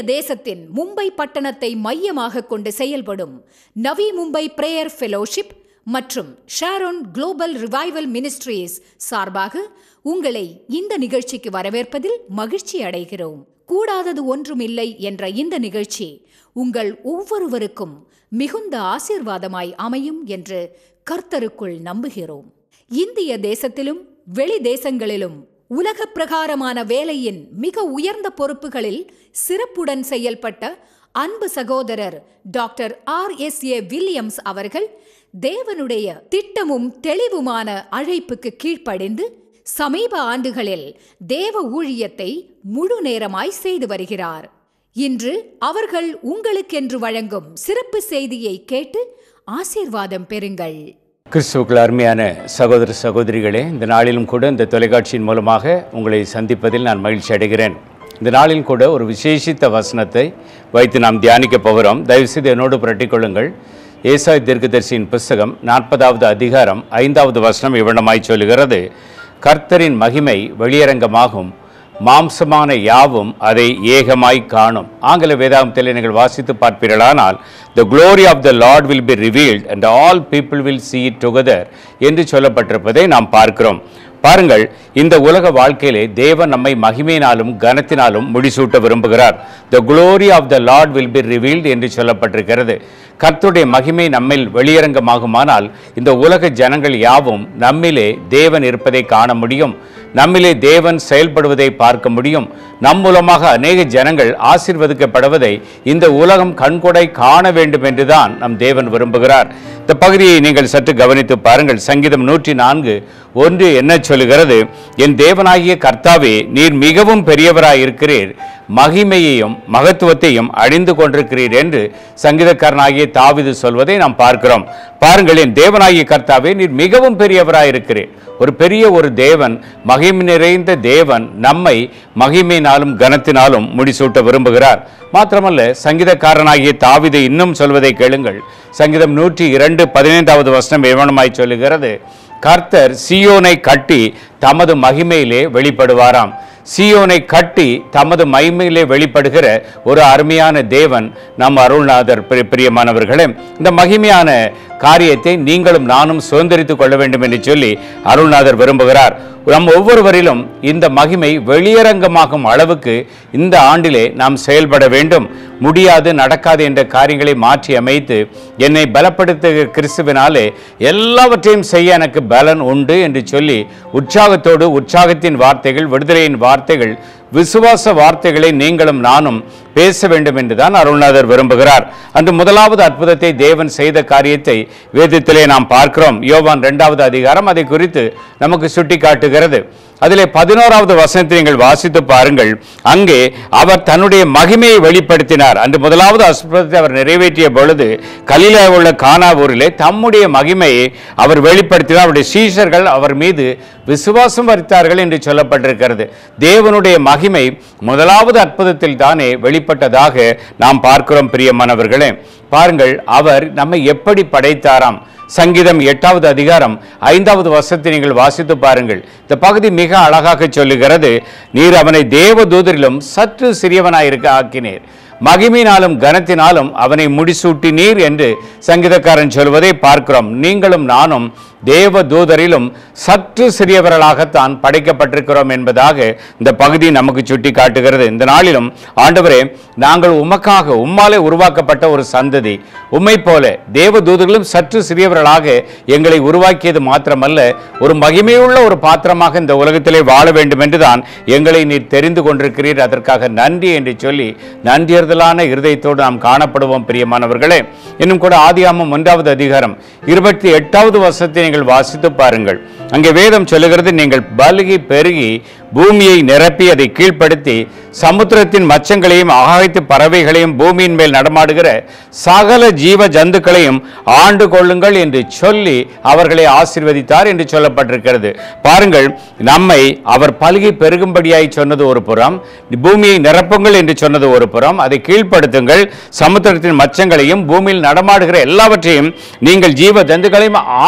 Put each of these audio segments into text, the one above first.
தேசத்தின் மும்பை பட்டணத்தை மையமாக கொண்டு செயல்படும் நவி மும்பை பிரேயர் ஃபெலோஷிப் மற்றும் ஷாரோன் குளோபல் ரிவைவல் மினிஸ்ட்ரீஸ் சார்பாக உங்களை இந்த நிகழ்ச்சிக்கு வரவேற்பதில் மகிழ்ச்சி அடைகிறோம் கூடாதது ஒன்றுமில்லை என்ற இந்த நிகழ்ச்சி உங்கள் ஒவ்வொருவருக்கும் மிகுந்த ஆசீர்வாதமாய் அமையும் என்று கர்த்தருக்குள் நம்புகிறோம் இந்திய தேசத்திலும் வெளி தேசங்களிலும் உலக பிரகாரமான வேலையின் மிக உயர்ந்த பொறுப்புகளில் சிறப்புடன் செயல்பட்ட அன்பு சகோதரர் doctor R S A Williams அவர்கள் தேவனுடைய திட்டமும் தெளிவுமான அழைப்புக்கு கீழ்ப்படிந்து சமீப ஆண்டுகளில் தேவ ஊழியத்தை முழு நேரமாய் செய்து வருகிறார் இன்று அவர்கள் உங்களுக்கென்று வழங்கும் சிறப்பு செய்தியை கேட்டு ஆசீர்வாதம் பெறுங்கள் கிறிஸ்துவுக்குள் அருமையான சகோதர சகோதரிகளே இந்த நாளிலும் கூட இந்த தொலைக்காட்சியின் மூலமாக உங்களை சந்திப்பதில் நான் மகிழ்ச்சி அடைகிறேன் இந்த நாளில் கூட ஒரு விசேஷித்த வசனத்தை வைத்து நாம் தியானிக்க போகிறோம் தயவுசெய்து என்னோடு புரட்டிக்கொள்ளுங்கள் ஏசாய் தீர்க்கதரிசியின் புஸ்தகம் நாற்பதாவது அதிகாரம் ஐந்தாவது வசனம் இவ்வளமாய் சொல்லுகிறது கர்த்தரின் மகிமை வெளியரங்கமாகும் மாம்சமான யாவும் அதை ஏகமாய் காணும் ஆங்கில வேதாகமத்தில் நீங்கள் வாசித்து பார்ப்பீர்களானால் the glory of the lord will be revealed and all people will see it together என்று சொல்லப்பட்டிருப்பதை நாம் பார்க்கிறோம் பாருங்கள் இந்த உலக வாழ்க்கையிலே தேவன் நம்மை மகிமையினாலும் கனத்தினாலும் முடிசூட்ட விரும்புகிறார் the glory of the lord will be revealed என்று சொல்லப்பட்டிருக்கிறது கர்த்தருடைய மகிமை நம்மில் வெளியரங்கமாகுமானால் இந்த உலக ஜனங்கள் யாவும் நம்மிலே தேவன் இருப்பதை காண முடியும் நம்மிலே தேவன் செயல்படுவதை பார்க்க முடியும் நம் மூலமாக அநேக ஜனங்கள் ஆசீர்வதிக்கப்படுவதை இந்த உலகம் கண்கொடை காண வேண்டும் என்றுதான் நம் தேவன் விரும்புகிறார் இந்த பகுதியை நீங்கள் சற்று கவனித்து பாருங்கள் சங்கீதம் நூற்றி நான்கு ஒன்று என்ன சொல்லுகிறது என் தேவனாகிய கர்த்தாவே நீர் மிகவும் பெரியவராய் இருக்கிறீர் மகிமையையும் மகத்துவத்தையும் அழிந்து கொண்டிருக்கிறீர் என்று சங்கீதக்காரனாகிய தாவிது சொல்வதை நாம் பார்க்கிறோம் பாருங்கள் என் தேவனாகிய கர்த்தாவே நீர் மிகவும் பெரியவராய் இருக்கிறீர் ஒரு பெரிய ஒரு தேவன் மகிமை நிறைந்த தேவன் நம்மை மகிமையினாலும் கனத்தினாலும் முடிசூட்ட விரும்புகிறார் மாத்திரமல்ல சங்கீதக்காரனாகிய தாவிதை இன்னும் சொல்வதை கேளுங்கள் சங்கீதம் நூற்றி இரண்டு பதினைந்தாவது வசனம் எவனமாய் சொல்லுகிறது கர்த்தர் சியோனை கட்டி தமது மகிமையிலே வெளிப்படுவாராம் சியோனை கட்டி தமது மகிமையிலே வெளிப்படுகிற ஒரு அருமையான தேவன் நம் அருள்நாதர் பிரி- பிரியமானவர்களே இந்த மகிமையான காரியத்தை நீங்களும் நானும் சுதந்திரித்துக் கொள்ள வேண்டும் என்று சொல்லி அருள்நாதர் விரும்புகிறார் நம் ஒவ்வொருவரிலும் இந்த மகிமை வெளியரங்கமாகும் அளவுக்கு இந்த ஆண்டிலே நாம் செயல்பட வேண்டும் முடியாது நடக்காது என்ற காரியங்களை மாற்றி அமைத்து என்னை பலப்படுத்துகிற கிறிஸ்துவினாலே எல்லாவற்றையும் செய்ய எனக்கு பலன் உண்டு என்று சொல்லி உற்சாகத்தோடு உற்சாகத்தின் வார்த்தைகள் விடுதலையின் வார்த்தைகள் விசுவாச வார்த்தைகளை நீங்களும் நானும் பேச வேண்டும் என்றுதான் அருள்நாதர் விரும்புகிறார் அன்று முதலாவது அற்புதத்தை தேவன் செய்த காரியத்தை வேதத்திலே நாம் பார்க்கிறோம் யோவான் இரண்டாவது அதிகாரம் அதை குறித்து நமக்கு சுட்டி காட்டுகிறது அதிலே பதினோராவது வசனத்தை நீங்கள் வாசித்து பாருங்கள் அங்கே அவர் தன்னுடைய மகிமையை வெளிப்படுத்தினார் அன்று முதலாவது அற்புதத்தை அவர் நிறைவேற்றிய பொழுது கலிலே உள்ள கானாவூரிலே தம்முடைய மகிமையை அவர் வெளிப்படுத்தினார் அவருடைய சீஷர்கள் அவர் மீது விசுவாசம் வரித்தார்கள் என்று சொல்லப்பட்டிருக்கிறது தேவனுடைய மகிமை முதலாவது அற்புதத்தில் தானே வெளிப்பட்டதாக நாம் பார்க்கிறோம் பிரியமானவர்களே பாருங்கள் அவர் நம்மை எப்படி படைத்தாராம் சங்கீதம் எட்டாவது அதிகாரம் ஐந்தாவது வசத்தை நீங்கள் வாசித்து பாருங்கள் இந்த பகுதி மிக அழகாக சொல்லுகிறது நீர் அவனை தேவ தூதரிலும் சற்று சிறியவனாயிருக்க ஆக்கினீர் மகிமையினாலும் கனத்தினாலும் அவனை முடிசூட்டினீர் என்று சங்கீதக்காரன் சொல்வதை பார்க்கிறோம் நீங்களும் நானும் தேவ தூதரிலும் சற்று சிறியவர்களாகத்தான் படைக்கப்பட்டிருக்கிறோம் என்பதாக இந்த பகுதி நமக்கு சுட்டி காட்டுகிறது இந்த நாளிலும் ஆண்டவரே நாங்கள் உமக்காக உம்மாலே உருவாக்கப்பட்ட ஒரு சந்ததி உம்மை போல தேவ தூதர்களும் சற்று சிறியவர்களாக எங்களை உருவாக்கியது மாத்திரமல்ல ஒரு மகிமையுள்ள ஒரு பாத்திரமாக இந்த உலகத்திலே வாழ வேண்டும் என்றுதான் எங்களை நீர் தெரிந்து கொண்டிருக்கிறீர் அதற்காக நன்றி என்று சொல்லி நன்றியறுதலான இருதயத்தோடு நாம் காணப்படுவோம் பிரியமானவர்களே இன்னும் கூட ஆதியாமம் ஒன்றாவது அதிகாரம் இருபத்தி எட்டாவது வருஷத்தை நீங்கள் வாசித்து பாருங்கள் அங்கே வேதம் சொல்லுகிறது நீங்கள் பலுகி பெருகி பூமியை நிரப்பி அதை கீழ்ப்படுத்தி சமுத்திரத்தின் மச்சங்களையும் ஆகாயத்து பறவைகளையும் பூமியின் மேல் நடமாடுகிற சகல ஜீவ ஜந்துக்களையும் ஆண்டு கொள்ளுங்கள் என்று சொல்லி அவர்களை ஆசீர்வதித்தார் என்று சொல்லப்பட்டிருக்கிறது பாருங்கள் நம்மை அவர் பல்கி பெருகும்படியாய் சொன்னது ஒரு புறம் பூமியை நிரப்புங்கள் என்று சொன்னது ஒரு புறம் அதை கீழ்ப்படுத்துங்கள் சமுத்திரத்தின் மச்சங்களையும் பூமியில் நடமாடுகிற எல்லாவற்றையும் நீங்கள் ஜீவ ஜந்துக்களையும் ஆண்டு கொள்ளுங்கள்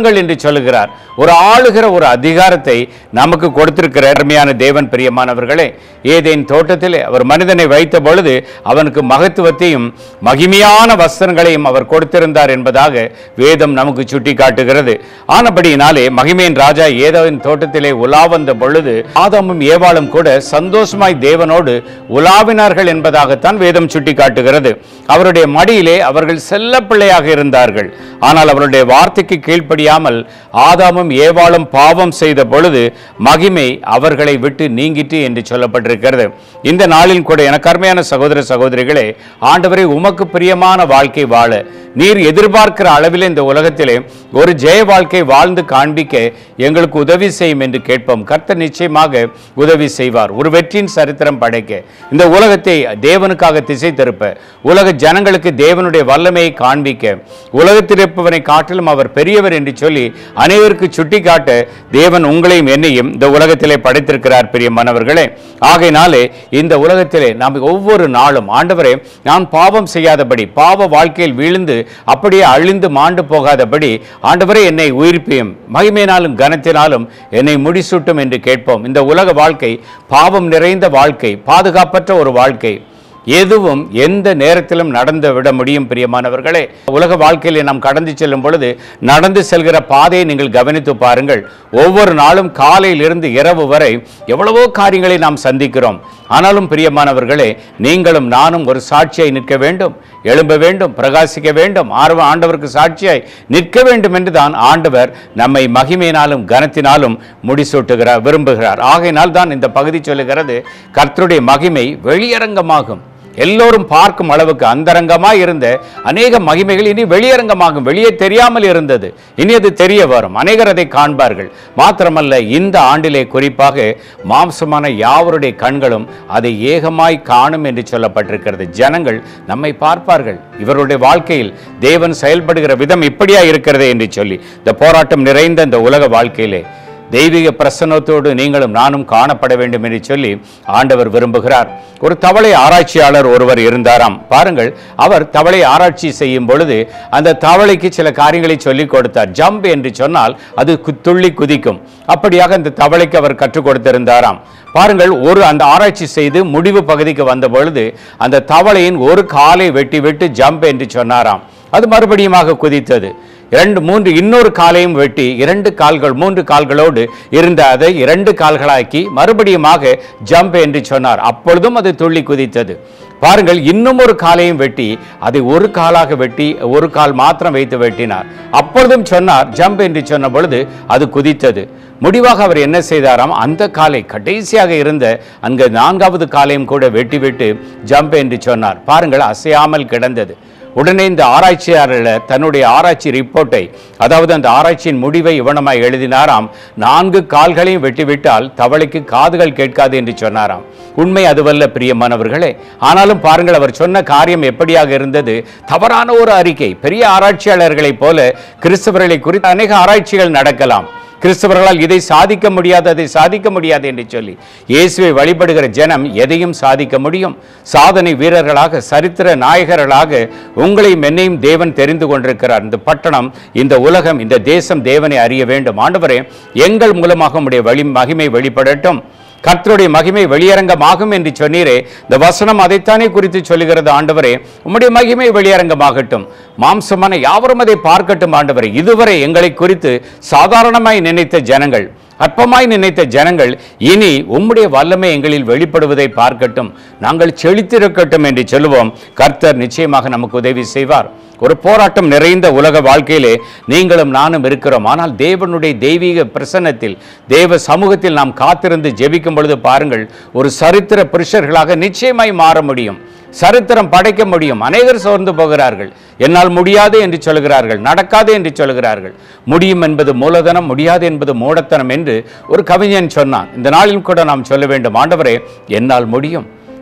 கொள்ளுங்கள் என்று சொல்லுகிறார் ஒரு ஆளுகிற ஒரு அதிகாரத்தை நமக்கு கொடுத்திருக்கிற அருமையான தேவன் பிரியமானவர்களே ஏதேன் தோட்டத்திலே அவர் மனிதனை வைத்த பொழுது அவனுக்கு மகத்துவத்தையும் மகிமையான வஸ்திரங்களையும் அவர் கொடுத்திருந்தார் என்பதாக வேதம் நமக்கு சுட்டி காட்டுகிறது ஆனபடியினாலே மகிமையின் ராஜா ஏதோவின் தோட்டத்திலே உலா வந்த பொழுது ஆதாமும் ஏவாளும் கூட சந்தோஷமாய் தேவனோடு உலாவினார்கள் என்பதாகத்தான் வேதம் சுட்டி காட்டுகிறது அவருடைய மடியிலே அவர்கள் செல்ல பிள்ளையாக இருந்தார்கள் ஆனால் அவருடைய வார்த்தைக்கு கீழ்ப்படியாமல் ஆதாமும் ஏவாளும் பாவம் செய்த பொழுது மகிமை அவர்களை விட்டு நீங்கிட்டு என்று சொல்லப்பட்டிருக்கிறது இந்த நாளில் கூட எனக்கு அருமையான சகோதர சகோதரிகளே ஆண்டவரை உமக்கு பிரியமான வாழ்க்கை வாழ நீர் எதிர்பார்க்கிற அளவில் இந்த உலகத்திலே ஒரு ஜெய வாழ்க்கை வாழ்ந்து காண்பிக்க எங்களுக்கு உதவி செய்யும் என்று கேட்போம் கர்த்தர் நிச்சயமாக உதவி செய்வார் ஒரு வெற்றியின் சரித்திரம் படைக்க இந்த உலகத்தை தேவனுக்காக திசை திருப்ப உலக ஜனங்களுக்கு தேவனுடைய வல்லமையை காண்பிக்க உலகத்தில் இருப்பவனை காட்டிலும் அவர் பெரியவர் என்று சொல்லி அனைவருக்கு சுட்டி காட்ட தேவன் உங்களையும் என்னையும் இந்த உலகத்திலே படைத்திருக்கிறார் பிரியமானவர்களே ஆகையினாலே இந்த உலகத்திலே நாம் ஒவ்வொரு நாளும் ஆண்டவரே நான் பாவம் செய்யாதபடி பாவ வாழ்க்கையில் வீழ்ந்து அப்படியே அழிந்து மாண்டு போகாதபடி ஆண்டவரே என்னை உயிர்ப்பியும் மகிமையினாலும் கனத்தினாலும் என்னை முடிசூட்டும் என்று கேட்போம் இந்த உலக வாழ்க்கை பாவம் நிறைந்த வாழ்க்கை பாதுகாப்பற்ற ஒரு வாழ்க்கை எதுவும் எந்த நேரத்திலும் நடந்து விட முடியும் பிரியமானவர்களே உலக வாழ்க்கையிலே நாம் கடந்து செல்லும் பொழுது நடந்து செல்கிற பாதையை நீங்கள் கவனித்து பாருங்கள் ஒவ்வொரு நாளும் காலையிலிருந்து இரவு வரை எவ்வளவோ காரியங்களை நாம் சந்திக்கிறோம் ஆனாலும் பிரியமானவர்களே நீங்களும் நானும் ஒரு சாட்சியாய் நிற்க வேண்டும் எழும்ப வேண்டும் பிரகாசிக்க வேண்டும் ஆர்வ ஆண்டவருக்கு சாட்சியாய் நிற்க வேண்டும் என்றுதான் ஆண்டவர் நம்மை மகிமையினாலும் கனத்தினாலும் முடிசூட்டுகிறார் விரும்புகிறார் ஆகையினால் தான் இந்த பகுதி சொல்லுகிறது கர்த்தருடைய மகிமை வெளியரங்கமாகும் எல்லோரும் பார்க்கும் அளவுக்கு அந்தரங்கமாய் இருந்த அநேக மகிமைகள் இனி வெளியரங்கமாகும் வெளியே தெரியாமல் இருந்தது இனி அது தெரிய வரும் அநேகர் அதை காண்பார்கள் மாத்திரமல்ல இந்த ஆண்டிலே குறிப்பாக மாம்சமான யாவருடைய கண்களும் அதை ஏகமாய் காணும் என்று சொல்லப்பட்டிருக்கிறது ஜனங்கள் நம்மை பார்ப்பார்கள் இவருடைய வாழ்க்கையில் தேவன் செயல்படுகிற விதம் இப்படியா இருக்கிறதே என்று சொல்லி இந்த போராட்டம் நிறைந்த இந்த உலக வாழ்க்கையிலே தெய்வீக பிரசன்னத்தோடு நீங்களும் நானும் காணப்பட வேண்டும் என்று சொல்லி ஆண்டவர் விரும்புகிறார் ஒரு தவளை ஆராய்ச்சியாளர் ஒருவர் இருந்தாராம் பாருங்கள் அவர் தவளை ஆராய்ச்சி செய்யும் பொழுது அந்த தவளைக்கு சில காரியங்களை சொல்லிக் கொடுத்தார் ஜம்ப் என்று சொன்னால் அது கு- துள்ளி குதிக்கும் அப்படியாக அந்த தவளைக்கு அவர் கற்றுக் கொடுத்திருந்தாராம் பாருங்கள் ஒரு அந்த ஆராய்ச்சி செய்து முடிவு பகுதிக்கு வந்த பொழுது அந்த தவளையின் ஒரு காலை வெட்டி விட்டு ஜம்ப் என்று சொன்னாராம் அது மறுபடியுமாக குதித்தது இரண்டு மூன்று இன்னொரு காலையும் வெட்டி இரண்டு கால்கள் மூன்று கால்களோடு இருந்த அதை இரண்டு கால்களாக்கி மறுபடியுமாக ஜம்ப் என்று சொன்னார் அப்பொழுதும் அது துள்ளி குதித்தது பாருங்கள் இன்னும் ஒரு காலையும் வெட்டி அதை ஒரு காலாக வெட்டி ஒரு கால் மாத்திரம் வைத்து வெட்டினார் அப்பொழுதும் சொன்னார் ஜம்ப் என்று சொன்ன பொழுது அது குதித்தது முடிவாக அவர் என்ன செய்தாராம் அந்த காலை கடைசியாக இருந்த அங்க நான்காவது காலையும் கூட வெட்டி விட்டு ஜம்ப் என்று சொன்னார் பாருங்கள் அசையாமல் கிடந்தது உடனே இந்த ஆராய்ச்சியாளர் தன்னுடைய ஆராய்ச்சி ரிப்போர்ட்டை அதாவது அந்த ஆராய்ச்சியின் முடிவை இவனமாய் எழுதினாராம் நான்கு கால்களையும் வெட்டிவிட்டால் தவளைக்கு காதுகள் கேட்காது என்று சொன்னாராம் உண்மை அதுவல்ல பிரியமானவர்களே ஆனாலும் பாருங்கள் அவர் சொன்ன காரியம் எப்படியாக இருந்தது தவறான ஒரு அறிக்கை பெரிய ஆராய்ச்சியாளர்களைப் போல கிறிஸ்தவர்களை குறித்து அநேக ஆராய்ச்சிகள் நடக்கலாம் கிறிஸ்தவர்களால் இதை சாதிக்க முடியாது அதை சாதிக்க முடியாது என்று சொல்லி இயேசுவை வழிபடுகிற ஜனம் எதையும் சாதிக்க முடியும் சாதனை வீரர்களாக சரித்திர நாயகர்களாக உங்களையும் என்னையும் தேவன் தெரிந்து கொண்டிருக்கிறார் இந்த பட்டணம் இந்த உலகம் இந்த தேசம் தேவனை அறிய வேண்டும் ஆண்டவரே எங்கள் மூலமாக உம்முடைய வழி மகிமை வெளிப்படட்டும் கர்த்தருடைய மகிமை வெளியரங்கமாகும் என்று சொன்னீரே இந்த வசனம் அதைத்தானே குறித்து சொல்லுகிறது ஆண்டவரே உம்முடைய மகிமை வெளியரங்கமாகட்டும் மாம்சமான யாவரும் அதை பார்க்கட்டும் ஆண்டவரே இதுவரை எங்களை குறித்து சாதாரணமாய் நினைத்த ஜனங்கள் அற்பமாய் நினைத்த ஜனங்கள் இனி உம்முடைய வல்லமை எங்களில் வெளிப்படுவதை பார்க்கட்டும் நாங்கள் செழித்திருக்கட்டும் என்று சொல்லுவோம் கர்த்தர் நிச்சயமாக நமக்கு உதவி செய்வார் ஒரு போராட்டம் நிறைந்த உலக வாழ்க்கையிலே நீங்களும் நானும் இருக்கிறோம் ஆனால் தேவனுடைய தெய்வீக பிரசன்னத்தில் தேவ சமூகத்தில் நாம் காத்திருந்து ஜெபிக்கும் பொழுது பாருங்கள் ஒரு சரித்திர புருஷர்களாக நிச்சயமாய் மாற முடியும் சரித்திரம் படைக்க முடியும் அநேகர் சோர்ந்து போகிறார்கள் என்னால் முடியாது என்று சொல்கிறார்கள் நடக்காது என்று சொல்கிறார்கள் முடியும் என்பது மூலதனம் முடியாது என்பது மூடத்தனம் என்று ஒரு கவிஞன் சொன்னான் இந்த நாளில் கூட நாம் சொல்ல வேண்டும் ஆண்டவரே என்னால் முடியும்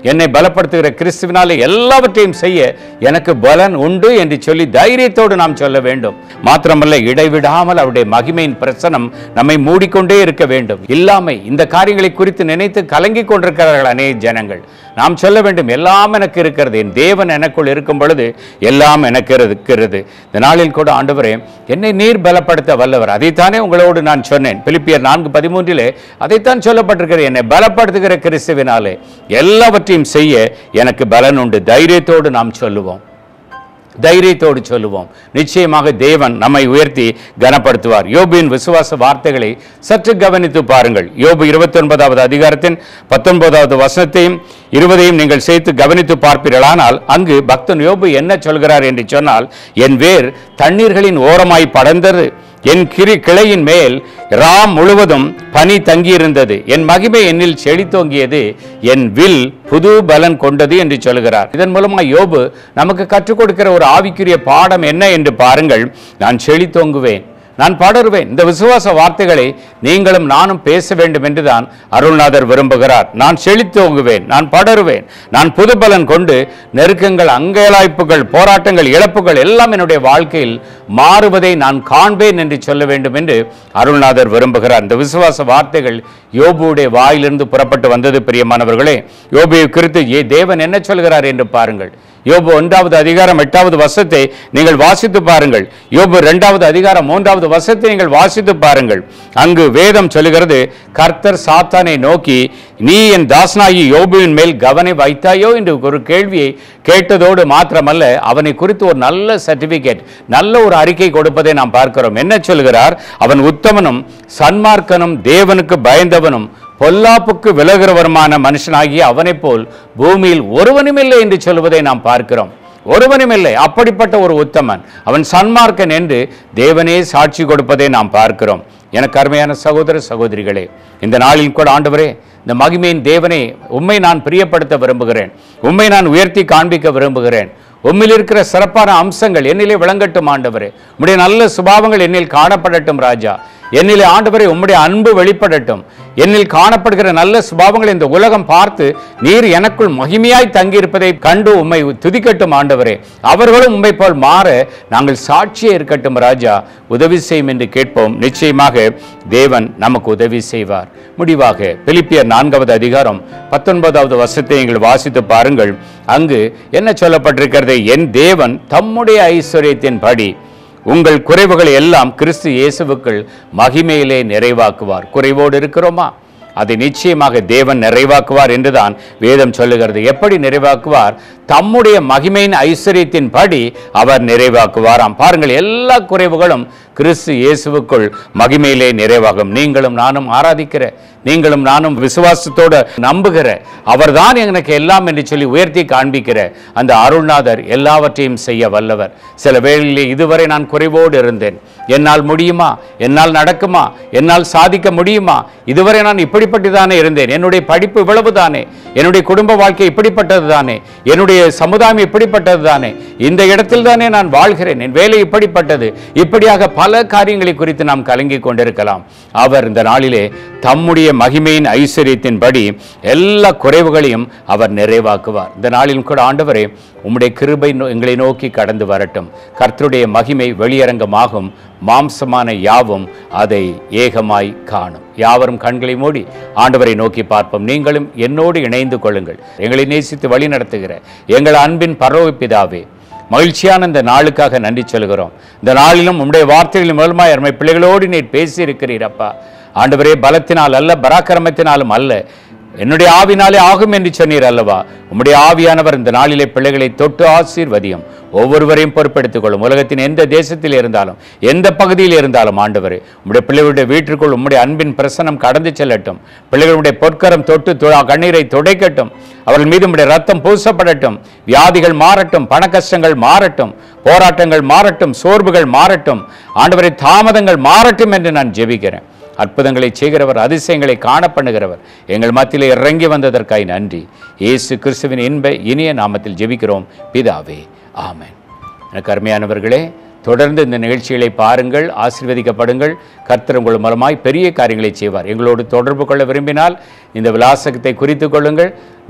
என்னை பலப்படுத்துகிற கிறிஸ்துவினாலே எல்லாவற்றையும் செய்ய எனக்கு பலன் உண்டு என்று சொல்லி தைரியத்தோடு நாம் சொல்ல வேண்டும் மாத்திரமல்ல இடைவிடாமல் அவருடைய மகிமையின் பிரசனம் நம்மை மூடிக்கொண்டே இருக்க வேண்டும் இல்லாமை இந்த காரியங்களை குறித்து நினைத்து கலங்கிக் கொண்டிருக்கிறார்கள் அநேக ஜனங்கள் நாம் சொல்ல வேண்டும் எல்லாம் எனக்கு இருக்கிறது என் தேவன் எனக்குள் இருக்கும் பொழுது எல்லாம் எனக்கு இருக்கிறது இந்த நாளில் கூட ஆண்டவரே என்னை நீர் பலப்படுத்த வல்லவர் அதைத்தானே உங்களோடு நான் சொன்னேன் பிலிப்பியர் நான்கு பதிமூன்றிலே அதைத்தான் சொல்லப்பட்டிருக்கிறது என்னை பலப்படுத்துகிற கிறிஸ்துவினாலே எல்லாவற்றையும் செய்ய எனக்கு பலன் உண்டு தைரியத்தோடு நாம் சொல்லுவோம் தைரியத்தோடு சொல்லுவோம் நிச்சயமாக தேவன் நம்மை உயர்த்தி கனப்படுத்துவார் யோபுவின் விசுவாச வார்த்தைகளை சற்று கவனித்து பாருங்கள் யோபு இருபத்தி ஒன்பதாவது அதிகாரத்தின் பத்தொன்பதாவது வசனத்தையும் இருபதையும் நீங்கள் சேர்த்து கவனித்து பார்ப்பீர்களானால் அங்கு பக்தன் யோபு என்ன சொல்கிறார் என்று சொன்னால் என் வேர் தண்ணீர்களின் ஓரமாய் படர்ந்தது என் கிரி கிளையின் மேல் ராம் முழுவதும் பனி தங்கியிருந்தது என் மகிமை என்னில் செழித்தோங்கியது என் வில் புது பலன் கொண்டது என்று சொல்கிறார் இதன் மூலமா யோபு நமக்கு கற்றுக் கொடுக்கிற ஒரு ஆவிக்குரிய பாடம் என்ன என்று பாருங்கள் நான் செழித்தோங்குவேன் நான் படருவேன் இந்த விசுவாச வார்த்தைகளை நீங்களும் நானும் பேச வேண்டும் என்றுதான் அருள்நாதர் விரும்புகிறார் நான் செழித்தோங்குவேன் நான் படருவேன் நான் புது பலன் கொண்டு நெருக்கங்கள் அங்கலாய்ப்புகள் போராட்டங்கள் இழப்புகள் எல்லாம் என்னுடைய வாழ்க்கையில் மாறுவதை நான் காண்பேன் என்று சொல்ல வேண்டும் என்று அருள்நாதர் விரும்புகிறார் இந்த விசுவாச வார்த்தைகள் யோபுடைய வாயிலிருந்து புறப்பட்டு வந்தது பிரியமானவர்களே யோபுவை குறித்து ஏ தேவன் என்ன சொல்கிறார் என்று பாருங்கள் யோபு ஒன்றாவது அதிகாரம் எட்டாவது வசத்தை நீங்கள் வாசித்து பாருங்கள் யோபு இரண்டாவது அதிகாரம் மூன்றாவது வசத்தை நீங்கள் வாசித்து பாருங்கள் அங்கு வேதம் சொல்லுகிறது கர்த்தர் சாத்தானை நோக்கி நீ என் தாசனாகி யோபுவின் மேல் கவனை வைத்தாயோ என்று ஒரு கேள்வியை கேட்டதோடு மாத்திரமல்ல அவனை குறித்து ஒரு நல்ல சர்டிபிகேட் நல்ல ஒரு அறிக்கை கொடுப்பதை நாம் பார்க்கிறோம் என்ன சொல்கிறார் அவன் உத்தமனும் சன்மார்க்கனும் தேவனுக்கு பயந்தவனும் பொல்லாப்புக்கு விலகிறவருமான மனுஷனாகிய அவனைப் போல் பூமியில் ஒருவனுமில்லை என்று சொல்வதை நாம் பார்க்கிறோம் ஒருவனுமில்லை அப்படிப்பட்ட ஒரு உத்தமன் அவன் சன்மார்க்கன் என்று தேவனே சாட்சி கொடுப்பதை நாம் பார்க்கிறோம் எனக்கு அருமையான சகோதர சகோதரிகளே இந்த நாளில் கூட ஆண்டவரே இந்த மகிமையின் தேவனை உம்மை நான் பிரியப்படுத்த விரும்புகிறேன் உம்மை நான் உயர்த்தி காண்பிக்க விரும்புகிறேன் உம்மில் இருக்கிற சிறப்பான அம்சங்கள் என்னிலே விளங்கட்டும் ஆண்டவரே உம்முடைய நல்ல சுபாவங்கள் என்னில் காணப்படட்டும் ராஜா என்னிலே ஆண்டவரே உம்முடைய அன்பு வெளிப்படட்டும் என்னில் காணப்படுகிற நல்ல சுபாவங்களை இந்த உலகம் பார்த்து நீர் எனக்குள் மகிமையாய் தங்கியிருப்பதை கண்டு உம்மை துதிக்கட்டும் ஆண்டவரே அவர்களும் உம்மை போல் மாற நாங்கள் சாட்சியே இருக்கட்டும் ராஜா உதவி செய்யும் என்று கேட்போம் நிச்சயமாக தேவன் நமக்கு உதவி செய்வார் முடிவாக பிலிப்பியர் நான்காவது அதிகாரம் பத்தொன்பதாவது வருஷத்தை நீங்கள் வாசித்து பாருங்கள் அங்கு என்ன சொல்லப்பட்டிருக்கிறது என் தேவன் தம்முடைய ஐஸ்வர்யத்தின் படி உங்கள் குறைவுகளை எல்லாம் கிறிஸ்து இயேசுவுக்குள் மகிமையிலே நிறைவாக்குவார் குறைவோடு இருக்கிறோமா அதை நிச்சயமாக தேவன் நிறைவாக்குவார் என்றுதான் வேதம் சொல்லுகிறது எப்படி நிறைவாக்குவார் தம்முடைய மகிமையின் ஐஸ்வர்யத்தின் படி அவர் நிறைவாக்குவாராம் பாருங்கள் எல்லா குறைவுகளும் கிறிஸ்து இயேசுவுக்குள் மகிமையிலே நிறைவாகும் நீங்களும் நானும் ஆராதிக்கிற நீங்களும் நானும் விசுவாசத்தோடு நம்புகிற அவர்தான் எனக்கு எல்லாம் என்று சொல்லி உயர்த்தி காண்பிக்கிற அந்த அருள்நாதர் எல்லாவற்றையும் செய்ய வல்லவர் சில வேளையிலே இதுவரை நான் குறைவோடு இருந்தேன் என்னால் முடியுமா என்னால் நடக்குமா என்னால் சாதிக்க முடியுமா இதுவரை நான் இப்படிப்பட்டு தானே இருந்தேன் என்னுடைய படிப்பு இவ்வளவு தானே என்னுடைய குடும்ப வாழ்க்கை இப்படிப்பட்டது தானே என்னுடைய சமுதாயம் இப்படிப்பட்டது தானே இந்த இடத்தில் தானே நான் வாழ்கிறேன் என் வேலை இப்படிப்பட்டது இப்படியாக பல காரியங்களை குறித்து நாம் கலங்கி கொண்டிருக்கலாம் அவர் இந்த நாளிலே தம்முடைய மகிமையின் ஐஸ்வர்யத்தின்படி எல்லா குறைவுகளையும் அவர் நிறைவாக்குவார் இந்த நாளிலும் கூட ஆண்டவரே உம்முடைய கிருபை நோ- எங்களை நோக்கி கடந்து வரட்டும் கர்த்தருடைய மகிமை வெளியரங்கமாகும் மாம்சமான யாவும் அதை ஏகமாய் காணும் யாவரும் கண்களை மூடி ஆண்டவரை நோக்கி பார்ப்போம் நீங்களும் என்னோடு இணைந்து கொள்ளுங்கள் எங்களை நேசித்து வழி நடத்துகிற எங்கள் அன்பின் பரவ பிதாவே மகிழ்ச்சியான இந்த நாளுக்காக நன்றி சொல்கிறோம் இந்த நாளிலும் உம்முடைய வார்த்தைகளின் மூலமாய் அருமை பிள்ளைகளோடு நீர் பேசியிருக்கிறீர் அப்பா ஆண்டவரே பலத்தினால் அல்ல பராக்கிரமத்தினாலும் அல்ல என்னுடைய ஆவினாலே ஆகும் என்று சொன்னீர் அல்லவா உம்முடைய ஆவியானவர் இந்த நாளிலே பிள்ளைகளை தொட்டு ஆசீர்வதியும் ஒவ்வொருவரையும் பொறுப்பெடுத்துக் கொள்ளும் உலகத்தின் எந்த தேசத்தில் இருந்தாலும் எந்த பகுதியில் இருந்தாலும் ஆண்டவரே உம்முடைய பிள்ளைகளுடைய வீட்டிற்குள் உம்முடைய அன்பின் பிரசனம் கடந்து செல்லட்டும் பிள்ளைகளுடைய பொற்கரம் தொட்டு து- கண்ணீரை துடைக்கட்டும் அவர்கள் மீது உம்முடைய ரத்தம் பூசப்படட்டும் வியாதிகள் மாறட்டும் பண கஷ்டங்கள் மாறட்டும் போராட்டங்கள் மாறட்டும் சோர்வுகள் மாறட்டும் ஆண்டவரை தாமதங்கள் மாறட்டும் என்று நான் ஜெபிக்கிறேன் அற்புதங்களை செய்கிறவர் அதிசயங்களை காண பண்ணுகிறவர் எங்கள் மத்தியிலே இறங்கி வந்ததற்காய் நன்றி இயேசு கிறிஸ்துவின் இன்ப இனிய நாமத்தில் ஜெபிக்கிறோம் பிதாவே ஆமென் எனக்கு அருமையானவர்களே தொடர்ந்து இந்த நிகழ்ச்சிகளை பாருங்கள் ஆசீர்வதிக்கப்படுங்கள் கர்த்தர் உங்கள் மூலமாய் பெரிய காரியங்களை செய்வார் எங்களோடு தொடர்பு கொள்ள விரும்பினால் இந்த விலாசகத்தை குறித்து கொள்ளுங்கள்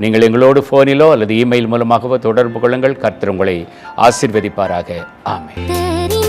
நீங்கள் எங்களோடு ஃபோனிலோ அல்லது இமெயில் மூலமாகவோ தொடர்பு கொள்ளுங்கள் கர்த்தர் உங்களை ஆசீர்வதிப்பாராக ஆமென் தெரி